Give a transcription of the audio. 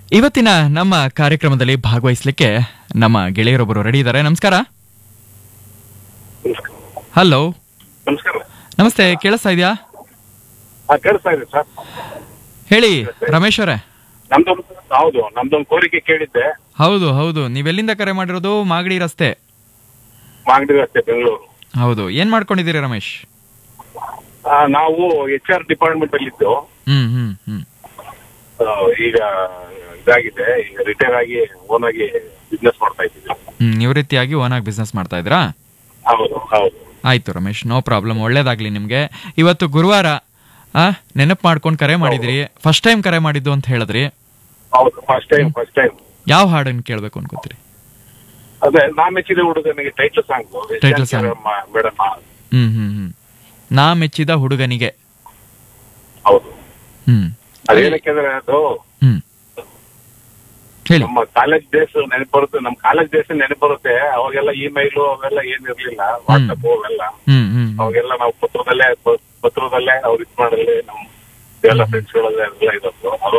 ಇವತ್ತಿನ ನಮ್ಮ ಕಾರ್ಯಕ್ರಮದಲ್ಲಿ ಭಾಗವಹಿಸ್ಲಿಕ್ಕೆ ನಮ್ಮ ಗೆಳೆಯರೊಬ್ಬರು ರೆಡಿ ಇದ್ದಾರೆ ನಮಸ್ಕಾರ ಹಲೋ ನಮಸ್ಕಾರ ನಮಸ್ತೆ ಕೇಳಿಸ್ತಾ ಇದೆಯಾ ಹಾ ಕೇಳಿಸ್ತಾ ಇದೆ ಸರ್ ಹೇಳಿ ರಮೇಶ್ ಅವರೇ ನಮ್ದೊಂದು ಹೌದು ನಮ್ದೊಂದು ಕೋರಿಕೆ ಕೇಳಿದ್ದೆ ಹೌದು ಹೌದು ನೀವೆಲ್ಲಿಂದ ಕರೆ ಮಾಡಿರೋದು ಮಾಗಡಿ ರಸ್ತೆ ಮಾಗಡಿ ರಸ್ತೆ ಬೆಂಗಳೂರು ಹೌದು ಏನ್ ಮಾಡ್ಕೊಂಡಿದ್ದೀರಿ ರಮೇಶ್ ಆ, ನಾವು ಎಚ್ ಆರ್ ಡಿಪಾರ್ಟ್ಮೆಂಟ್ ಅಲ್ಲಿ ಇದ್ದು ಹ್ಮ್ ಹ್ಮ್ ಹ್ಮ್ ಆ, ಈಗ ಇದಾಗಿದೆ ಈಗ ರಿಟೈರ್ ಆಗಿ ಓನ್ ಆಗಿ ಬಿಸ್ನೆಸ್ ಮಾಡ್ತಾ ಇದ್ದೀವಿ ಹ್ಮ್ ನಿವೃತ್ತಿಯಾಗಿ ಓನಾಗಿ ಬಿಸ್ನೆಸ್ ಮಾಡ್ತಾ ಇದ್ರಾ ಹೌದು ಹೌದು ಆಯ್ತು ರಮೇಶ್ ನೋ ಪ್ರಾಬ್ಲಮ್ ಒಳ್ಳೇದಾಗ್ಲಿ ನಿಮ್ಗೆ ಇವತ್ತು ಗುರುವಾರ ಆ ನೆನಪು ಮಾಡ್ಕೊಂಡು ಕರೆ ಮಾಡಿದ್ರಿ ಫಸ್ಟ್ ಟೈಮ್ ಕರೆ ಮಾಡಿದ್ದು ಅಂತ ಹೇಳಿದ್ರಿ ಹೌದು ಫಸ್ಟ್ ಟೈಮ್ ಫಸ್ಟ್ ಟೈಮ್ ಯಾವ ಹಾಡನ್ನು ಕೇಳ್ಬೇಕು ಅನ್ಕೋತೀರಿ ಅದೇ ನಾ ಮೆಚ್ಚಿದ ಹುಡುಗನಿಗೆ title song Title song. Madam ಹ್ಮ್ ಹ್ಮ್ ಹ್ಮ್ ನಾ ಮೆಚ್ಚಿದ ಹುಡುಗನಿಗೆ ಹೌದು ಹ್ಮ್ ಅದೇನಕ್ಕೆ ಅಂದ್ರೆ ಅದು ಹ್ಮ್ ಹೇಳಿ ನಮ್ಮ ಕಾಲೇಜ್ ಡೇಸ್ ನೆನಪು ಬರುತ್ತೆ ನಮ್ಮ ಕಾಲೇಜ್ ಡೇಸ್ ನೆನಪು ಬರುತ್ತೆ ಅವಾಗೆಲ್ಲ ಇಮೇಲು ಅವೆಲ್ಲ ಏನ್ ಇರ್ಲಿಲ್ಲ ವಾಟ್ಸಪ್ ಅವೆಲ್ಲ ಹ್ಮ್ ಹ್ಮ್ ಅವಾಗೆಲ್ಲ ನಾವು ಪತ್ರದಲ್ಲೇ ಪ- ಪತ್ರದಲ್ಲೇ ಅವ್ರು ಇದು ಮಾಡಲಿ ನಮ್ ಎಲ್ಲ ಫ್ರೆಂಡ್ಸ್ ಗಳೆಲ್ಲ ಎಲ್ಲ ಇರೋದು